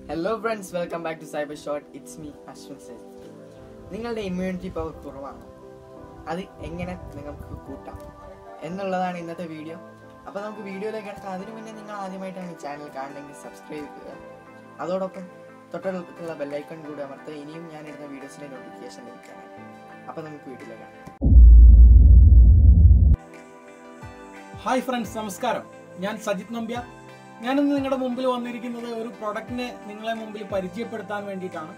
hello friends welcome back to cyber shot it's me Ashwin Seth നിങ്ങളുടെ immunity power കുറവാണ് അത് എങ്ങനെ നിങ്ങൾക്ക് കൂട്ടാം എന്നുള്ളതാണ് ഇന്നത്തെ വീഡിയോ അപ്പോൾ നമുക്ക് വീഡിയോയിലേക്ക് കിടക്കാം അതിനു മുന്നേ നിങ്ങൾ ആദ്യമായിട്ടാണ് ഈ ചാനൽ കാണണമെങ്കിൽ സബ്സ്ക്രൈബ് ചെയ്യുക അതോടൊപ്പം തൊട്ടടുത്തുള്ള ബെല്ലൈക്കൺ കൂടി അമർത്തുക ഇനിയും ഞാൻ ഇടുന്ന വീഡിയോസിൻ്റെ നോട്ടിഫിക്കേഷൻ ലഭിക്കാനായി അപ്പോൾ നമുക്ക് വീഡിയോയിലേക്ക് കാണാം ഹായ് ഫ്രണ്ട്സ് നമസ്കാരം ഞാൻ സജിത് നമ്പ്യാർ ഞാനിന്ന് നിങ്ങളുടെ മുമ്പിൽ വന്നിരിക്കുന്നത് ഒരു പ്രൊഡക്റ്റിനെ നിങ്ങളെ മുമ്പിൽ പരിചയപ്പെടുത്താൻ വേണ്ടിയിട്ടാണ്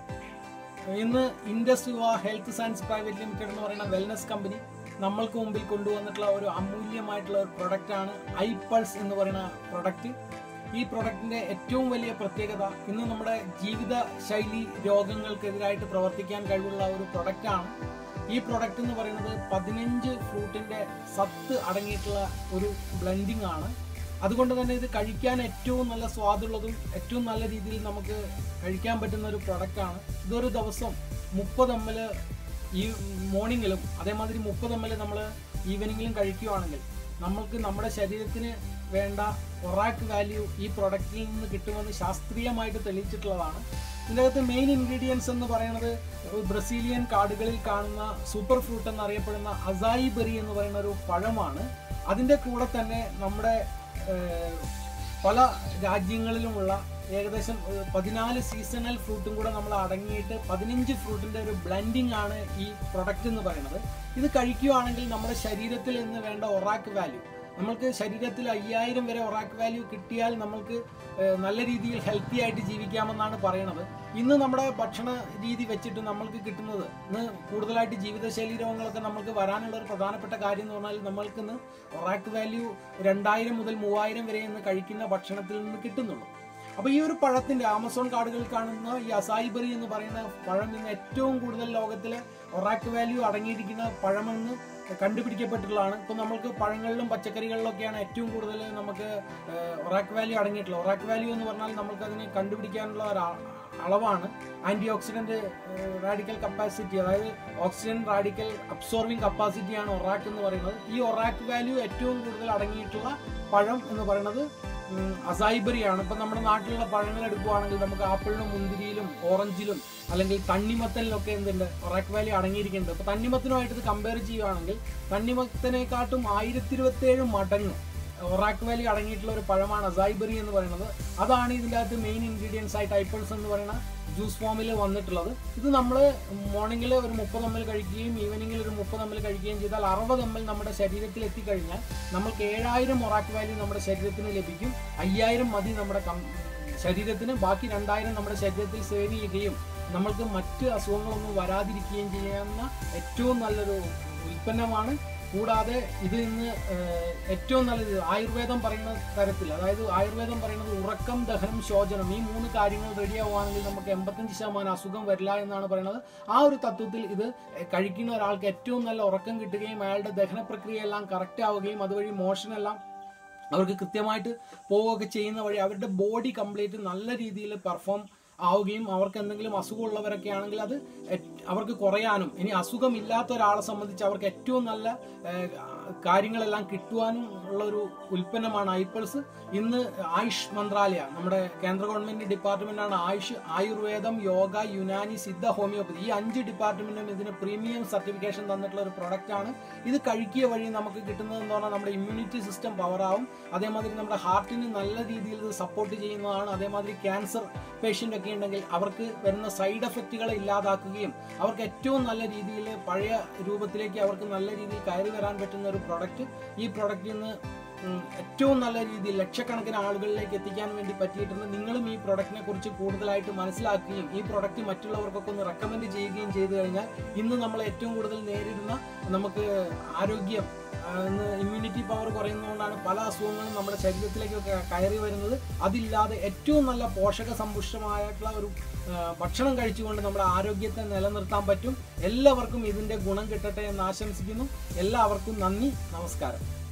ഇന്ന് ഇൻഡസ് യുവ ഹെൽത്ത് സയൻസ് പ്രൈവറ്റ് ലിമിറ്റഡ് എന്ന് പറയുന്ന വെൽനസ് കമ്പനി നമ്മൾക്ക് മുമ്പിൽ കൊണ്ടുവന്നിട്ടുള്ള ഒരു അമൂല്യമായിട്ടുള്ള ഒരു പ്രൊഡക്റ്റാണ് ഐ പൾസ് എന്ന് പറയുന്ന പ്രൊഡക്റ്റ് ഈ പ്രൊഡക്റ്റിന്റെ ഏറ്റവും വലിയ പ്രത്യേകത ഇന്ന് നമ്മുടെ ജീവിത ശൈലി രോഗങ്ങൾക്കെതിരായിട്ട് പ്രവർത്തിക്കാൻ കഴിവുള്ള ഒരു പ്രൊഡക്റ്റാണ് ഈ പ്രൊഡക്റ്റ് എന്ന് പറയുന്നത് പതിനഞ്ച് ഫ്രൂട്ടിന്റെ സത്ത് അടങ്ങിയിട്ടുള്ള ഒരു ബ്ലെൻഡിങ് ആണ് അതുകൊണ്ട് തന്നെ ഇത് കഴിക്കാൻ ഏറ്റവും നല്ല സ്വാദുള്ളതും ഏറ്റവും നല്ല രീതിയിൽ നമുക്ക് കഴിക്കാൻ പറ്റുന്ന ഒരു പ്രൊഡക്റ്റാണ് ഇതൊരു ദിവസം മുപ്പത് എം എൽ ഈ മോർണിംഗിലും അതേമാതിരി മുപ്പത് എം എൽ നമ്മൾ ഈവനിങ്ങിലും കഴിക്കുകയാണെങ്കിൽ നമ്മൾക്ക് നമ്മുടെ ശരീരത്തിന് വേണ്ട ഒറാക്ക് വാല്യൂ ഈ പ്രൊഡക്റ്റിൽ നിന്ന് കിട്ടുമെന്ന് ശാസ്ത്രീയമായിട്ട് തെളിയിച്ചിട്ടുള്ളതാണ് ഇതിൻ്റെ അകത്ത് മെയിൻ ഇൻഗ്രീഡിയൻസ് എന്ന് പറയുന്നത് ബ്രസീലിയൻ കാടുകളിൽ കാണുന്ന സൂപ്പർ ഫ്രൂട്ട് എന്നറിയപ്പെടുന്ന അസായി ബെറി എന്ന് പറയുന്ന ഒരു പഴമാണ് അതിൻ്റെ കൂടെ തന്നെ നമ്മുടെ ഏഹ്, പല രാജ്യങ്ങളിലുമുള്ള ഏകദേശം ഏഹ്, പതിനാല് സീസണൽ ഫ്രൂട്ടും കൂടെ നമ്മൾ അടങ്ങിയിട്ട് പതിനഞ്ച് ഫ്രൂട്ടിന്റെ ഒരു ബ്ലെൻഡിങ് ആണ് ഈ പ്രൊഡക്റ്റ് എന്ന് പറയുന്നത് ഇത് കഴിക്കുകയാണെങ്കിൽ നമ്മുടെ ശരീരത്തിൽ നിന്ന് വേണ്ട ഒറാക്ക് വാല്യൂ നമ്മൾക്ക് ശരീരത്തിൽ അയ്യായിരം വരെ ഒറാക്ക് വാല്യൂ കിട്ടിയാൽ നമ്മൾക്ക് ഏഹ്, നല്ല രീതിയിൽ ഹെൽത്തി ആയിട്ട് ജീവിക്കാമെന്നാണ് പറയണത് ഇന്ന് നമ്മുടെ ഭക്ഷണ രീതി വെച്ചിട്ട് നമ്മൾക്ക് കിട്ടുന്നത് ഇന്ന് കൂടുതലായിട്ട് ജീവിതശൈലി രോഗങ്ങളൊക്കെ നമ്മൾക്ക് വരാനുള്ള ഒരു പ്രധാനപ്പെട്ട കാര്യം എന്ന് പറഞ്ഞാൽ നമ്മൾക്ക് ഇന്ന് ഒറാക്ക് വാല്യൂ രണ്ടായിരം മുതൽ മൂവായിരം വരെ ഇന്ന് കഴിക്കുന്ന ഭക്ഷണത്തിൽ നിന്ന് കിട്ടുന്നുള്ളൂ അപ്പൊ ഈ ഒരു പഴത്തിന്റെ ആമസോൺ കാടുകളിൽ കാണുന്ന ഈ അസായിബറി എന്ന് പറയുന്ന പഴം ഇന്ന് ഏറ്റവും കൂടുതൽ ലോകത്തിലെ ഒറാക്ക് വാല്യൂ അടങ്ങിയിരിക്കുന്ന പഴമെന്ന് കണ്ടുപിടിക്കപ്പെട്ടിട്ടുള്ളതാണ് ഇപ്പൊ നമ്മൾക്ക് പഴങ്ങളിലും പച്ചക്കറികളിലൊക്കെയാണ് ഏറ്റവും കൂടുതൽ നമുക്ക് ഒറാക്ക് വാല്യൂ അടങ്ങിയിട്ടുള്ളത് ഒറാക്ക് വാല്യൂ എന്ന് പറഞ്ഞാൽ നമുക്ക് അതിനെ കണ്ടുപിടിക്കാനുള്ള ഒരു അ- അളവാണ് ആന്റി ഓക്സിഡന്റ് റാഡിക്കൽ കപ്പാസിറ്റി അതായത് ഓക്സിജൻ റാഡിക്കൽ അബ്സോർവിംഗ് കപ്പാസിറ്റിയാണ് ഒറാക്ക് എന്ന് പറയുന്നത് ഈ ഒറാക്ക് വാല്യൂ ഏറ്റവും കൂടുതൽ അടങ്ങിയിട്ടുള്ള പഴം എന്ന് പറയുന്നത് ഉം, അസൈബറിയാണ് ഇപ്പൊ നമ്മുടെ നാട്ടിലുള്ള പഴങ്ങൾ എടുക്കുവാണെങ്കിൽ നമുക്ക് ആപ്പിളിനും മുന്തിരിയിലും ഓറഞ്ചിലും അല്ലെങ്കിൽ തണ്ണിമത്തനിലൊക്കെ എന്തുണ്ട് ഒറാക്ക് വാല്യൂ അടങ്ങിയിരിക്കുന്നുണ്ട് ഇപ്പൊ തണ്ണിമത്തനുമായിട്ട് ഇത് കമ്പയർ ചെയ്യുകയാണെങ്കിൽ തണ്ണിമത്തനെക്കാട്ടും ആയിരത്തി ഇരുപത്തി ഏഴ് മടങ്ങ് ഒറാക്ക് വാല്യൂ അടങ്ങിയിട്ടുള്ള ഒരു പഴമാണ് അസൈബറി എന്ന് പറയുന്നത് അതാണ് ഇതിൻ്റെ അകത്ത് മെയിൻ ഇൻഗ്രീഡിയൻസ് ആയിട്ട് ഐപ്പിൾസ് എന്ന് പറയുന്ന ജ്യൂസ് ഫോമിൽ വന്നിട്ടുള്ളത് ഇത് നമ്മൾ മോർണിംഗിൽ ഒരു മുപ്പത് എം എൽ കഴിക്കുകയും ഈവനിങ്ങിൽ ഒരു മുപ്പത് എം എൽ കഴിക്കുകയും ചെയ്താൽ അറുപത് എം എൽ നമ്മുടെ ശരീരത്തിൽ എത്തിക്കഴിഞ്ഞാൽ നമുക്ക് ഏഴായിരം ഒറാക്ക് വാല്യൂ നമ്മുടെ ശരീരത്തിന് ലഭിക്കും അയ്യായിരം മതി നമ്മുടെ കം ശരീരത്തിന് ബാക്കി രണ്ടായിരം നമ്മുടെ ശരീരത്തിൽ സേവ് ചെയ്യുകയും നമ്മൾക്ക് മറ്റ് അസുഖങ്ങളൊന്നും വരാതിരിക്കുകയും ചെയ്യാവുന്ന ഏറ്റവും നല്ലൊരു ഉൽപ്പന്നമാണ് കൂടാതെ ഇത് ഇന്ന് ഏഹ്, ഏറ്റവും നല്ലത് ആയുർവേദം പറയുന്ന തരത്തിൽ അതായത് ആയുർവേദം പറയുന്നത് ഉറക്കം ദഹനം ശോചനം ഈ മൂന്ന് കാര്യങ്ങൾ റെഡിയാവുകയാണെങ്കിൽ നമുക്ക് എൺപത്തഞ്ച് ശതമാനം അസുഖം വരില്ല എന്നാണ് പറയുന്നത് ആ ഒരു തത്വത്തിൽ ഇത് കഴിക്കുന്ന ഒരാൾക്ക് ഏറ്റവും നല്ല ഉറക്കം കിട്ടുകയും അയാളുടെ ദഹന പ്രക്രിയ എല്ലാം കറക്റ്റ് ആവുകയും അതുവഴി മോഷനെല്ലാം അവർക്ക് കൃത്യമായിട്ട് പോവുകയൊക്കെ ചെയ്യുന്ന വഴി അവരുടെ ബോഡി കംപ്ലീറ്റ് നല്ല രീതിയിൽ പെർഫോം ആവുകയും അവർക്ക് എന്തെങ്കിലും അസുഖമുള്ളവരൊക്കെ ആണെങ്കിൽ അത് എറ്റ്- അവർക്ക് കുറയാനും ഇനി അസുഖമില്ലാത്ത ഒരാളെ സംബന്ധിച്ച് അവർക്ക് ഏറ്റവും നല്ല ഏഹ്, കാര്യങ്ങളെല്ലാം കിട്ടുവാനും ഉള്ള ഒരു ഉൽപ്പന്നമാണ് ഐപ്പിൾസ് ഇന്ന് ആയുഷ് മന്ത്രാലയ നമ്മുടെ കേന്ദ്ര ഗവൺമെന്റ് ഡിപ്പാർട്ട്മെന്റാണ് ആയുഷ് ആയുർവേദം യോഗ യുനാനി സിദ്ധ ഹോമിയോപ്പതി ഈ അഞ്ച് ഡിപ്പാർട്ട്മെന്റും ഇതിന് പ്രീമിയം സർട്ടിഫിക്കേഷൻ തന്നിട്ടുള്ള ഒരു പ്രൊഡക്റ്റ് ആണ് ഇത് കഴിക്കുക വഴി നമുക്ക് കിട്ടുന്നത് എന്ന് പറഞ്ഞാൽ നമ്മുടെ ഇമ്മ്യൂണിറ്റി സിസ്റ്റം പവറാവും അതേമാതിരി നമ്മുടെ ഹാർട്ടിന് നല്ല രീതിയിൽ ഇത് സപ്പോർട്ട് ചെയ്യുന്നതാണ് അതേമാതിരി ക്യാൻസർ പേഷ്യൻ്റ് ഒക്കെ ഉണ്ടെങ്കിൽ അവർക്ക് വരുന്ന സൈഡ് എഫക്റ്റുകളെ ഇല്ലാതാക്കുകയും അവർക്ക് ഏറ്റവും നല്ല രീതിയിൽ പഴയ രൂപത്തിലേക്ക് അവർക്ക് നല്ല രീതിയിൽ കയറി വരാൻ പറ്റുന്ന ഒരു പ്രൊഡക്റ്റ് ഈ പ്രൊഡക്റ്റിൽ നിന്ന് ഉം, ഏറ്റവും നല്ല രീതിയിൽ ലക്ഷക്കണക്കിന് ആളുകളിലേക്ക് എത്തിക്കാൻ വേണ്ടി പറ്റിയിട്ടുണ്ട് നിങ്ങളും ഈ പ്രൊഡക്റ്റിനെ കുറിച്ച് കൂടുതലായിട്ട് മനസ്സിലാക്കുകയും ഈ പ്രൊഡക്റ്റ് മറ്റുള്ളവർക്കൊക്കെ ഒന്ന് റെക്കമെൻഡ് ചെയ്യുകയും ചെയ്തു കഴിഞ്ഞാൽ ഇന്ന് നമ്മൾ ഏറ്റവും കൂടുതൽ നേരിടുന്ന നമുക്ക് ആരോഗ്യം ആ, ഇന്ന് ഇമ്മ്യൂണിറ്റി പവർ കുറയുന്നതുകൊണ്ടാണ് പല അസുഖങ്ങളും നമ്മുടെ ശരീരത്തിലേക്കൊക്കെ കയറി വരുന്നത് അതില്ലാതെ ഏറ്റവും നല്ല പോഷക സമ്പുഷ്ടമായിട്ടുള്ള ഒരു ആ, ഭക്ഷണം കഴിച്ചുകൊണ്ട് നമ്മുടെ ആരോഗ്യത്തെ നിലനിർത്താൻ പറ്റും എല്ലാവർക്കും ഇതിന്റെ ഗുണം കിട്ടട്ടെ എന്ന് ആശംസിക്കുന്നു എല്ലാവർക്കും നന്ദി നമസ്കാരം